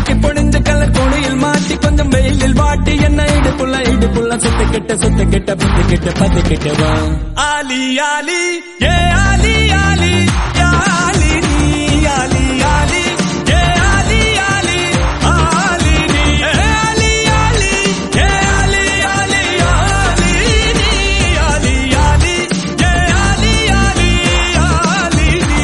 கசக்கி பொடிஞ்ச கலர் கோடையில் மாட்டி கொஞ்சம் வெயிலில் வாட்டி என்ன இடுப்புள்ள இடுப்புள்ள சுத்த கிட்ட சுத்த கிட்ட பத்து கிட்ட பத்து கிட்ட வா ஆலி ஆலி ஏ ஆலி ஆலி யா ஆலி நீ ஆலி ஆலி ஏ ஆலி ஆலி ஆலி நீ ஏ ஆலி ஆலி ஏ ஆலி ஆலி ஆலி நீ ஆலி ஆலி ஏ ஆலி ஆலி ஆலி நீ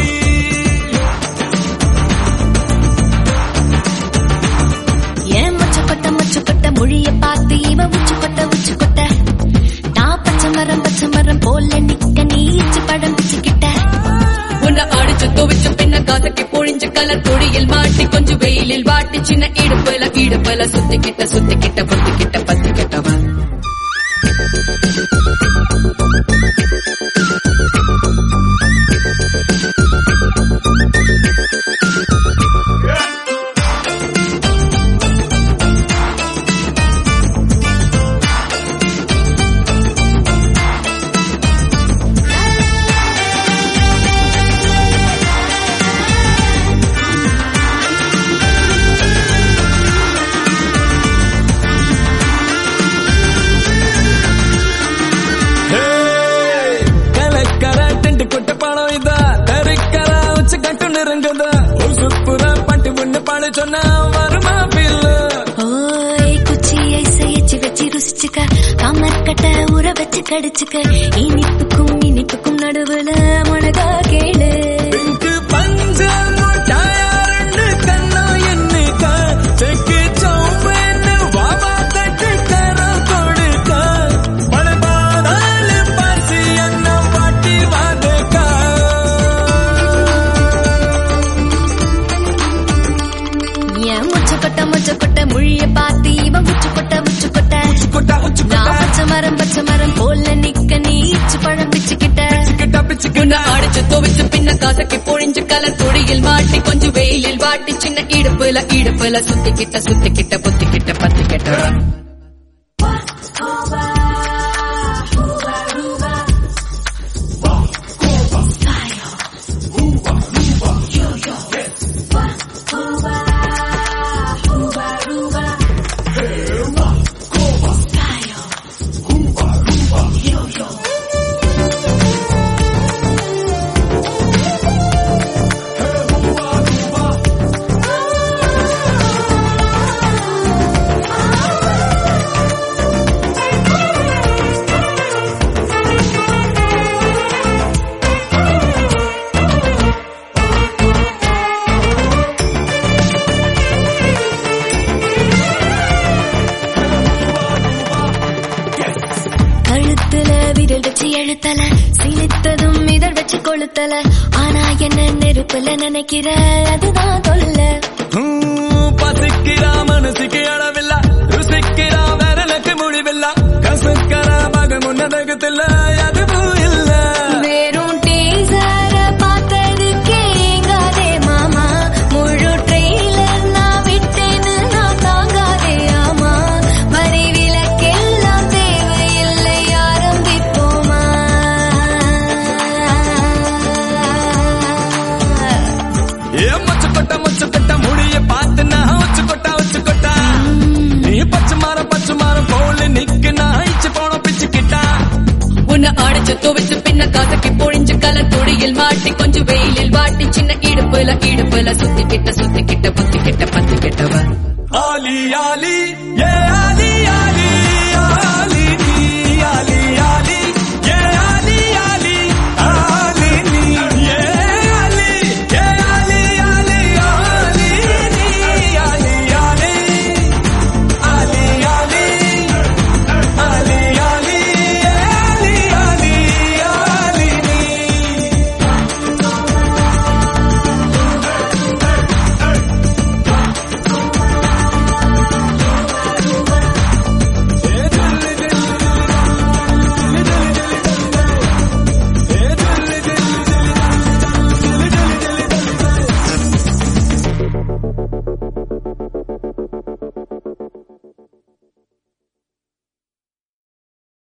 ஏன் மொச்சக்கொட்ட மொச்சக்கொட்ட மொழிய பார்த்து இவன் உச்சுக்கொட்ட உச்சுக்கொட்ட நான் பச்சை மரம் பச்சை மரம் போல நிக்க நீ இச்சு படம் பிச்சுக்கிட்ட உன்னை அடிச்சு துவைச்சு பின்ன காசக்கி பொழிஞ்சு கலர் கொடியில் மாட்டி கொஞ்சம் வெயிலில் வாட்டி சின்ன இடுப்புல இடுப்புல சுத்திக்கிட்ட சுத்திக்கிட்ட பொத்திக்கிட்ட பத்திக்கிட்டவன் கலக்கர டென்ட் கொட்ட பணம் இதா தரிக்கர உச்ச கட்டு நெருங்குதா சுப்புற பட்டு பொண்ணு பாட சொன்னா வருமா பில்லு ஓய் குச்சியை செய்யச்சு வச்சு ருசிச்சுக்க கமர் கட்ட உற வச்சு கடிச்சுக்க இனிப்புக்கும் இனிப்புக்கும் நடுவுல முனகா கேளு பிங்க் பஞ்ச முட்டாயா ரெண்டு கண்ணா என்னைக்க செக்கு சோம்பேன்னு வாவா தட்டு தரம் கொடுக்க பழபாதாளு பாசி என்ன வாட்டி வாதக்கா ஏன் முச்சக்கொட்ட முச்சக்கொட்ட மொழிய பார்த்து இவன் முச்சுக்கொட்ட முச்சுக்கொட்ட கொட்டா உச்சு நான் கொட்டா பச்சை மரம் பச்சை மரம் போல நிக்க நீ இச்சு பழம் பிச்சுக்கிட்ட கிட்ட பிச்சு உன்னை அடிச்சு துவைச்சு பின்ன காசக்கி பொழிஞ்சு கலர் கொடியில் மாட்டி கொஞ்சம் வெயிலில் வாட்டி சின்ன இடுப்புல இடுப்புல சுத்திக்கிட்ட சுத்திக்கிட்ட பொத்திக்கிட்ட பத்திக்கிட்டவன் கழுத்துல விரல் வச்சு எழுத்தல சிலித்ததும் இதழ் வச்சு கொளுத்தல ஆனா என்ன நெருப்புல நினைக்கிற அதுதான் தொல்ல ஹம், பசிக்கிறா மனசுக்கு அளவில்ல ருசிக்கிறா விரலுக்கு முடிவில்ல கசக்கற மக முன்னதகத்தில்ல அதுவும் இல்ல வெறும் டீசர பார்த்ததுக்கே ஏங்காதே மாமா முழு ட்ரெயிலர் நான் விட்டேன்னு நான் தாங்காதே ஆமா வரி விலக்கெல்லாம் தேவையில்லை ஆரம்பிப்போமா ஏ மொச்ச கொட்ட மொச்ச கொட்ட முடிய பார்த்து நான் உச்சு கொட்டா உச்சு கொட்டா நீ பச்சை மாறம் பச்சை மாறம் போல நிக்கு நான் இச்சு போன பிச்சுக்கிட்டா உன்னை அடிச்சு துவைச்சு பின்ன காசக்கி பொழிஞ்சு கலர் கொடியில் மாட்டி கொஞ்சம் வெயிலில் வாட்டி சின்ன இடுப்புல இடுப்புல சுத்திக்கிட்ட சுத்திக்கிட்ட பொத்திக்கிட்ட பத்திக்கிட்டவன் ஆலி ஆலி ஏ